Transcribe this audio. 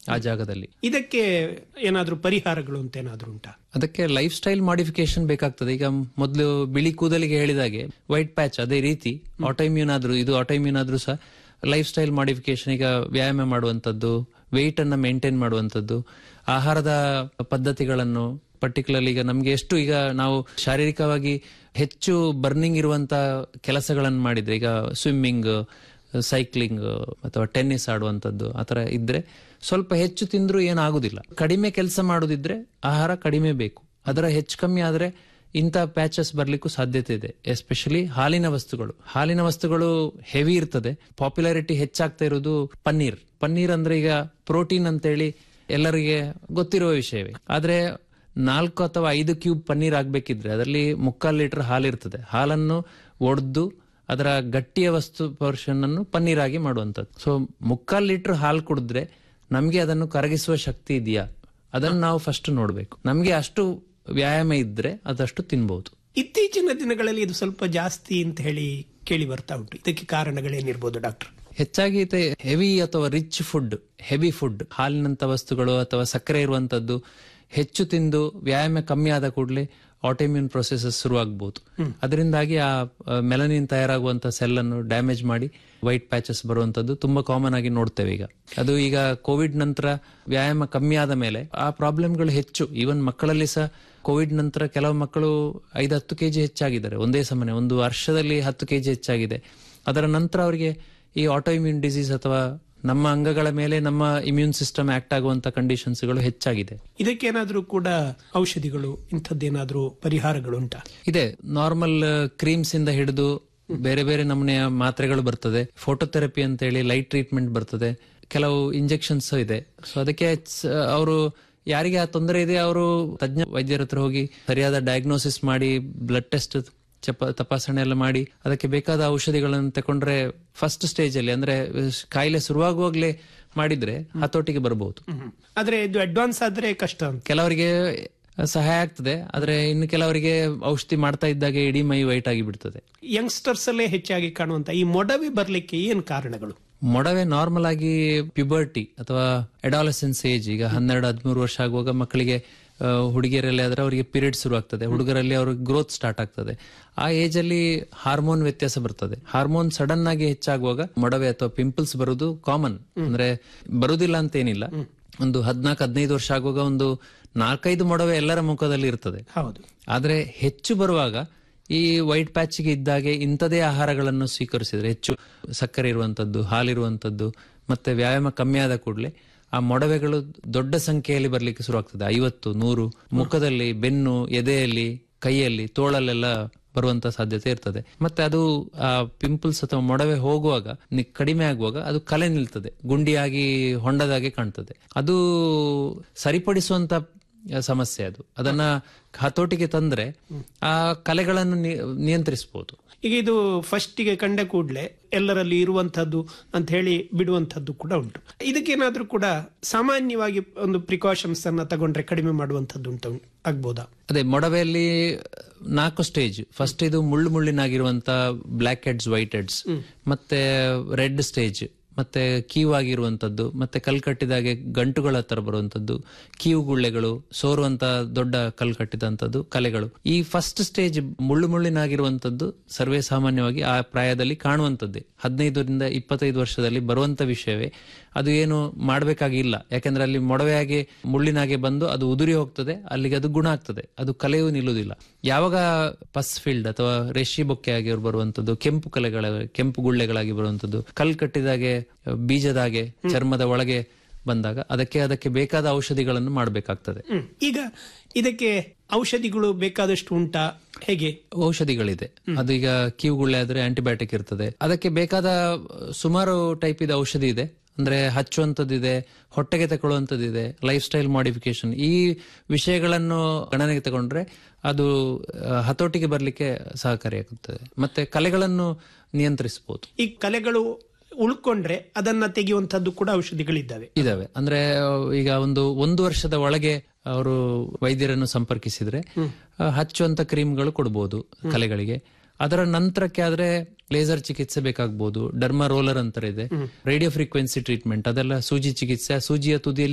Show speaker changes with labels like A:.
A: ಆ ಜಾಗದಲ್ಲಿ
B: ಇದಕ್ಕೆ ಏನಾದ್ರೂ ಪರಿಹಾರಗಳು ಅಂತ ಏನಾದ್ರೂ ಉಂಟಾ
A: ಅದಕ್ಕೆ ಲೈಫ್ ಸ್ಟೈಲ್ ಮಾಡಿಫಿಕೇಶನ್ ಬೇಕಾಗ್ತದೆ ಈಗ ಮೊದಲು ಬಿಳಿ ಕೂದಲಿಗೆ ಹೇಳಿದಾಗೆ ವೈಟ್ ಪ್ಯಾಚ್ ಅದೇ ರೀತಿ ಆಟೋಮ್ಯೂನ್ ಆದ್ರೂ ಇದು ಆಟೋಮ್ಯೂನ್ ಆದ್ರೂ ಸಹ ಲೈಫ್ ಸ್ಟೈಲ್ ಮಾಡಿಫಿಕೇಶನ್ ಈಗ ವ್ಯಾಯಾಮ ಮಾಡುವಂತದ್ದು ವೆಯ್ಟ್ ಅನ್ನ ಮೇಂಟೈನ್ ಮಾಡುವಂತದ್ದು ಆಹಾರದ ಪದ್ಧತಿಗಳನ್ನು ಪರ್ಟಿಕ್ಯುಲರ್ಲಿ ಈಗ ನಮ್ಗೆ ಎಷ್ಟು ಈಗ ನಾವು ಶಾರೀರಿಕವಾಗಿ ಹೆಚ್ಚು ಬರ್ನಿಂಗ್ ಇರುವಂತ ಕೆಲಸಗಳನ್ನು ಮಾಡಿದ್ರೆ ಈಗ ಸ್ವಿಮ್ಮಿಂಗ್ ಸೈಕ್ಲಿಂಗ್ ಅಥವಾ ಟೆನ್ನಿಸ್ ಆಡುವಂಥದ್ದು ಆತರ ಇದ್ರೆ ಸ್ವಲ್ಪ ಹೆಚ್ಚು ತಿಂದ್ರೂ ಏನಾಗುದಿಲ್ಲ ಕಡಿಮೆ ಕೆಲಸ ಮಾಡೋದಿದ್ರೆ ಆಹಾರ ಕಡಿಮೆ ಬೇಕು ಅದರ ಹೆಚ್ಚು ಕಮ್ಮಿ ಆದ್ರೆ ಇಂಥ ಪ್ಯಾಚಸ್ ಬರ್ಲಿಕ್ಕೂ ಸಾಧ್ಯತೆ ಇದೆ ಎಸ್ಪೆಷಲಿ ಹಾಲಿನ ವಸ್ತುಗಳು ಹಾಲಿನ ವಸ್ತುಗಳು ಹೆವಿ ಇರ್ತದೆ ಪಾಪ್ಯುಲಾರಿಟಿ ಹೆಚ್ಚಾಗ್ತಾ ಇರೋದು ಪನ್ನೀರ್ ಪನ್ನೀರ್ ಅಂದ್ರೆ ಈಗ ಪ್ರೋಟೀನ್ ಅಂತೇಳಿ ಎಲ್ಲರಿಗೆ ಗೊತ್ತಿರುವ ವಿಷಯವೇ ಆದ್ರೆ ನಾಲ್ಕು ಅಥವಾ ಐದು ಕ್ಯೂಬ್ ಪನ್ನೀರ್ ಆಗ್ಬೇಕಿದ್ರೆ ಅದರಲ್ಲಿ ಮುಕ್ಕಾಲು ಲೀಟರ್ ಹಾಲಿರ್ತದೆ ಹಾಲನ್ನು ಒಡೆದು ಅದರ ಗಟ್ಟಿಯ ವಸ್ತು ಪೋರ್ಷನ್ ಅನ್ನು ಪನ್ನೀರ್ ಆಗಿ ಮಾಡುವಂಥದ್ದು ಸೊ ಮುಕ್ಕಾಲು ಲೀಟರ್ ಹಾಲು ಕುಡಿದ್ರೆ ನಮಗೆ ಅದನ್ನು ಕರಗಿಸುವ ಶಕ್ತಿ ಇದೆಯಾ ಅದನ್ನು ನಾವು ಫಸ್ಟ್ ನೋಡಬೇಕು ನಮಗೆ ಅಷ್ಟು ವ್ಯಾಯಾಮ ಇದ್ರೆ ಅದಷ್ಟು ತಿನ್ಬಹುದು
B: ಇತ್ತೀಚಿನ ದಿನಗಳಲ್ಲಿ ಇದು ಸ್ವಲ್ಪ ಜಾಸ್ತಿ ಅಂತ ಹೇಳಿ ಕೇಳಿ ಬರ್ತಾ ಉಂಟು ಇದಕ್ಕೆ ಕಾರಣಗಳೇನಿರ್ಬೋದು ಡಾಕ್ಟರ್
A: ಹೆಚ್ಚಾಗಿ ಹೆವಿ ಅಥವಾ ರಿಚ್ ಫುಡ್ ಹೆವಿ ಫುಡ್ ಹಾಲಿನಂತ ವಸ್ತುಗಳು ಅಥವಾ ಸಕ್ಕರೆ ಇರುವಂತದ್ದು ಹೆಚ್ಚು ತಿಂದು ವ್ಯಾಯಾಮ ಕಮ್ಮಿ ಆದ ಕೂಡಲೇ ಆಟೋಮ್ಯೂನ್ ಪ್ರೊಸೆಸಸ್ ಶುರುವಾಗಬಹುದು ಅದರಿಂದಾಗಿ ಆ ಮೆಲನಿನ್ ತಯಾರಾಗುವಂತ ಸೆಲ್ ಅನ್ನು ಡ್ಯಾಮೇಜ್ ಮಾಡಿ ವೈಟ್ ಪ್ಯಾಚಸ್ ಬರುವಂತದ್ದು ತುಂಬಾ ಕಾಮನ್ ಆಗಿ ನೋಡ್ತೇವೆ ಈಗ ಅದು ಈಗ ಕೋವಿಡ್ ನಂತರ ವ್ಯಾಯಾಮ ಕಮ್ಮಿ ಆದ ಮೇಲೆ ಆ ಪ್ರಾಬ್ಲಮ್ಗಳು ಹೆಚ್ಚು ಈವನ್ ಮಕ್ಕಳಲ್ಲಿ ಸಹ ಕೋವಿಡ್ ನಂತರ ಕೆಲವು ಮಕ್ಕಳು ಐದು ಹತ್ತು ಕೆಜಿ ಹೆಚ್ಚಾಗಿದ್ದಾರೆ ಒಂದೇ ಸಮನೆ ಒಂದು ವರ್ಷದಲ್ಲಿ ಹತ್ತು ಕೆಜಿ ಹೆಚ್ಚಾಗಿದೆ ಅದರ ನಂತರ ಅವರಿಗೆ ಈ ಆಟೋಇಮ್ಯೂನ್ ಡಿಸೀಸ್ ಅಥವಾ ನಮ್ಮ ಅಂಗಗಳ ಮೇಲೆ ನಮ್ಮ ಇಮ್ಯೂನ್ ಸಿಸ್ಟಮ್ ಆಕ್ಟ್ ಆಗುವಂತ ಕಂಡೀಷನ್ಸ್ಗಳು ಹೆಚ್ಚಾಗಿದೆ
B: ಇದಕ್ಕೇನಾದ್ರೂ ಕೂಡ ಔಷಧಿಗಳು ಇಂಥದ್ದೇನಾದ್ರೂ ಪರಿಹಾರಗಳು ಉಂಟಾ
A: ಇದೆ ನಾರ್ಮಲ್ ಕ್ರೀಮ್ಸ್ ಇಂದ ಹಿಡಿದು ಬೇರೆ ಬೇರೆ ನಮೂನೆಯ ಮಾತ್ರೆಗಳು ಬರ್ತದೆ ಫೋಟೋಥೆರಪಿ ಅಂತ ಹೇಳಿ ಲೈಟ್ ಟ್ರೀಟ್ಮೆಂಟ್ ಬರ್ತದೆ ಕೆಲವು ಇಂಜೆಕ್ಷನ್ಸ್ ಇದೆ ಸೊ ಅದಕ್ಕೆ ಅವರು ಯಾರಿಗೆ ಆ ತೊಂದರೆ ಇದೆ ಅವರು ತಜ್ಞ ವೈದ್ಯರ ಹತ್ರ ಹೋಗಿ ಸರಿಯಾದ ಡಯಾಗ್ನೋಸಿಸ್ ಮಾಡಿ ಬ್ಲಡ್ ಟೆಸ್ಟ್ ತಪಾಸಣೆ ಎಲ್ಲ ಮಾಡಿ ಅದಕ್ಕೆ ಬೇಕಾದ ಔಷಧಿಗಳನ್ನು ತಕೊಂಡ್ರೆ ಫಸ್ಟ್ ಸ್ಟೇಜ್ ಅಲ್ಲಿ ಅಂದ್ರೆ ಕಾಯಿಲೆ ಶುರುವಾಗುವಾಗ್ಲೇ ಮಾಡಿದ್ರೆ ಹತೋಟಿಗೆ ಬರಬಹುದು
B: ಆದ್ರೆ ಇದು ಅಡ್ವಾನ್ಸ್ ಆದ್ರೆ ಕಷ್ಟ ಅಂತ
A: ಕೆಲವರಿಗೆ ಸಹಾಯ ಆಗ್ತದೆ ಆದ್ರೆ ಇನ್ನು ಕೆಲವರಿಗೆ ಔಷಧಿ ಮಾಡ್ತಾ ಇದ್ದಾಗೆ ಇಡೀ ಮೈ ವೈಟ್ ಆಗಿ ಬಿಡ್ತದೆ
B: ಯಂಗ್ಸ್ಟರ್ಸ್ ಅಲ್ಲೇ ಹೆಚ್ಚಾಗಿ ಕಾಣುವಂತ ಈ ಮೊಡವೆ ಬರ್ಲಿಕ್ಕೆ ಏನ್ ಕಾರಣಗಳು
A: ಮೊಡವೆ ನಾರ್ಮಲ್ ಆಗಿ ಪ್ಯುಬರ್ಟಿ ಅಥವಾ ಅಡಾಲಸೆನ್ಸ್ ಏಜ್ ಈಗ ಹನ್ನೆರಡು ಹದಿಮೂರು ವರ್ಷ ಆಗುವಾಗ ಮಕ್ಕಳಿಗೆ ಹುಡುಗಿಯರಲ್ಲಿ ಆದ್ರೆ ಅವರಿಗೆ ಪೀರಿಯಡ್ ಶುರು ಆಗ್ತದೆ ಹುಡುಗರಲ್ಲಿ ಅವ್ರಿಗೆ ಗ್ರೋತ್ ಸ್ಟಾರ್ಟ್ ಆಗ್ತದೆ ಆ ಏಜ್ ಅಲ್ಲಿ ಹಾರ್ಮೋನ್ ವ್ಯತ್ಯಾಸ ಬರ್ತದೆ ಹಾರ್ಮೋನ್ ಸಡನ್ ಆಗಿ ಹೆಚ್ಚಾಗುವಾಗ ಮೊಡವೆ ಅಥವಾ ಪಿಂಪಲ್ಸ್ ಬರುವುದು ಕಾಮನ್ ಅಂದ್ರೆ ಬರುದಿಲ್ಲ ಅಂತ ಏನಿಲ್ಲ ಒಂದು ಹದಿನಾಲ್ಕು ಹದಿನೈದು ವರ್ಷ ಆಗುವಾಗ ಒಂದು ನಾಲ್ಕೈದು ಮೊಡವೆ ಎಲ್ಲರ ಮುಖದಲ್ಲಿ ಇರ್ತದೆ
B: ಹೌದು
A: ಆದ್ರೆ ಹೆಚ್ಚು ಬರುವಾಗ ಈ ವೈಟ್ ಪ್ಯಾಚ್ಗೆ ಇದ್ದಾಗೆ ಇಂಥದೇ ಆಹಾರಗಳನ್ನು ಸ್ವೀಕರಿಸಿದ್ರೆ ಹೆಚ್ಚು ಸಕ್ಕರೆ ಇರುವಂತದ್ದು ಹಾಲಿರುವಂತದ್ದು ಮತ್ತೆ ವ್ಯಾಯಾಮ ಕಮ್ಮಿ ಆದ ಕೂಡಲೇ ಆ ಮೊಡವೆಗಳು ದೊಡ್ಡ ಸಂಖ್ಯೆಯಲ್ಲಿ ಬರ್ಲಿಕ್ಕೆ ಶುರು ಆಗ್ತದೆ ಐವತ್ತು ನೂರು ಮುಖದಲ್ಲಿ ಬೆನ್ನು ಎದೆಯಲ್ಲಿ ಕೈಯಲ್ಲಿ ತೋಳಲ್ಲೆಲ್ಲ ಬರುವಂತ ಸಾಧ್ಯತೆ ಇರ್ತದೆ ಮತ್ತೆ ಅದು ಆ ಪಿಂಪಲ್ಸ್ ಅಥವಾ ಮೊಡವೆ ಹೋಗುವಾಗ ಕಡಿಮೆ ಆಗುವಾಗ ಅದು ಕಲೆ ನಿಲ್ತದೆ ಗುಂಡಿಯಾಗಿ ಹೊಂಡದಾಗೆ ಕಾಣ್ತದೆ ಅದು ಸರಿಪಡಿಸುವಂತ ಸಮಸ್ಯೆ ಅದು ಅದನ್ನ ಹತೋಟಿಗೆ ತಂದ್ರೆ ಆ ಕಲೆಗಳನ್ನು ನಿಯಂತ್ರಿಸಬಹುದು
B: ಈಗ ಇದು ಫಸ್ಟಿಗೆ ಕಂಡ ಕೂಡಲೇ ಎಲ್ಲರಲ್ಲಿ ಇರುವಂತದ್ದು ಅಂತ ಹೇಳಿ ಬಿಡುವಂತದ್ದು ಕೂಡ ಉಂಟು ಇದಕ್ಕೇನಾದ್ರೂ ಕೂಡ ಸಾಮಾನ್ಯವಾಗಿ ಒಂದು ಪ್ರಿಕಾಷನ್ಸ್ ಅನ್ನ ತಗೊಂಡ್ರೆ ಕಡಿಮೆ ಮಾಡುವಂತದ್ದು ಉಂಟು ಆಗ್ಬೋದಾ
A: ಅದೇ ಮೊಡವೆಯಲ್ಲಿ ನಾಲ್ಕು ಸ್ಟೇಜ್ ಫಸ್ಟ್ ಇದು ಮುಳ್ಳು ಮುಳ್ಳಿನಾಗಿರುವಂತ ಬ್ಲಾಕ್ ಹೆಡ್ಸ್ ವೈಟ್ ಹೆಡ್ಸ್ ಮತ್ತೆ ರೆಡ್ ಸ್ಟೇಜ್ ಮತ್ತೆ ಕೀವ್ ಆಗಿರುವಂತದ್ದು ಮತ್ತೆ ಕಲ್ ಕಟ್ಟಿದಾಗೆ ಗಂಟುಗಳ ಹತ್ರ ಬರುವಂತದ್ದು ಕೀವು ಗುಳ್ಳೆಗಳು ಸೋರುವಂತ ದೊಡ್ಡ ಕಲ್ ಕಟ್ಟಿದಂತದ್ದು ಕಲೆಗಳು ಈ ಫಸ್ಟ್ ಸ್ಟೇಜ್ ಮುಳ್ಳು ಮುಳ್ಳಿನಾಗಿರುವಂತದ್ದು ಸರ್ವೇ ಸಾಮಾನ್ಯವಾಗಿ ಆ ಪ್ರಾಯದಲ್ಲಿ ಕಾಣುವಂತದ್ದೇ ಹದಿನೈದರಿಂದ ಇಪ್ಪತ್ತೈದು ವರ್ಷದಲ್ಲಿ ಬರುವಂತ ವಿಷಯವೇ ಅದು ಏನು ಮಾಡಬೇಕಾಗಿಲ್ಲ ಯಾಕಂದ್ರೆ ಅಲ್ಲಿ ಮೊಡವೆಯಾಗಿ ಮುಳ್ಳಿನಾಗೆ ಬಂದು ಅದು ಉದುರಿ ಹೋಗ್ತದೆ ಅಲ್ಲಿಗೆ ಅದು ಗುಣ ಆಗ್ತದೆ ಅದು ಕಲೆಯೂ ನಿಲ್ಲುವುದಿಲ್ಲ ಯಾವಾಗ ಪಸ್ ಫೀಲ್ಡ್ ಅಥವಾ ರೇಷಿ ಬೊಕ್ಕೆ ಆಗಿ ಬರುವಂತದ್ದು ಕೆಂಪು ಕಲೆಗಳ ಕೆಂಪು ಗುಳ್ಳೆಗಳಾಗಿ ಬರುವಂತದ್ದು ಕಲ್ ಕಟ್ಟಿದಾಗೆ ಬೀಜದಾಗೆ ಚರ್ಮದ ಒಳಗೆ ಬಂದಾಗ ಅದಕ್ಕೆ ಅದಕ್ಕೆ ಬೇಕಾದ ಔಷಧಿಗಳನ್ನು ಮಾಡಬೇಕಾಗ್ತದೆ
B: ಈಗ ಇದಕ್ಕೆ ಔಷಧಿಗಳು ಬೇಕಾದಷ್ಟು ಉಂಟಾ ಹೇಗೆ
A: ಔಷಧಿಗಳಿದೆ ಅದು ಈಗ ಕಿವುಗುಳ್ಳೆ ಆದ್ರೆ ಆಂಟಿಬಯೋಟಿಕ್ ಇರ್ತದೆ ಅದಕ್ಕೆ ಬೇಕಾದ ಸುಮಾರು ಟೈಪ್ ಇದೆ ಔಷಧಿ ಇದೆ ಅಂದ್ರೆ ಹಚ್ಚುವಂಥದ್ದಿದೆ ಹೊಟ್ಟೆಗೆ ತಗೊಳ್ಳುವಂಥದ್ದಿದೆ ಲೈಫ್ ಸ್ಟೈಲ್ ಮಾಡಿಫಿಕೇಶನ್ ಈ ವಿಷಯಗಳನ್ನು ಗಣನೆಗೆ ತಗೊಂಡ್ರೆ ಅದು ಹತೋಟಿಗೆ ಬರಲಿಕ್ಕೆ ಸಹಕಾರಿಯಾಗುತ್ತದೆ ಮತ್ತೆ ಕಲೆಗಳನ್ನು ನಿಯಂತ್ರಿಸಬಹುದು
B: ಈ ಕಲೆಗಳು ಉಳ್ಕೊಂಡ್ರೆ ಅದನ್ನ ತೆಗೆಯುವಂತದ್ದು ಕೂಡ ಔಷಧಿಗಳಿದ್ದಾವೆ
A: ಇದಾವೆ ಅಂದ್ರೆ ಈಗ ಒಂದು ಒಂದು ವರ್ಷದ ಒಳಗೆ ಅವರು ವೈದ್ಯರನ್ನು ಸಂಪರ್ಕಿಸಿದ್ರೆ ಹಚ್ಚುವಂತ ಕ್ರೀಮ್ಗಳು ಕೊಡಬಹುದು ಕಲೆಗಳಿಗೆ ಅದರ ನಂತರಕ್ಕೆ ಆದ್ರೆ ಲೇಸರ್ ಚಿಕಿತ್ಸೆ ಬೇಕಾಗಬಹುದು ಡರ್ಮಾ ರೋಲರ್ ಅಂತ ಇದೆ ರೇಡಿಯೋ ಫ್ರೀಕ್ವೆನ್ಸಿ ಟ್ರೀಟ್ಮೆಂಟ್ ಅದೆಲ್ಲ ಸೂಜಿ ಚಿಕಿತ್ಸೆ ಸೂಜಿಯ ತುದಿಯಲ್ಲಿ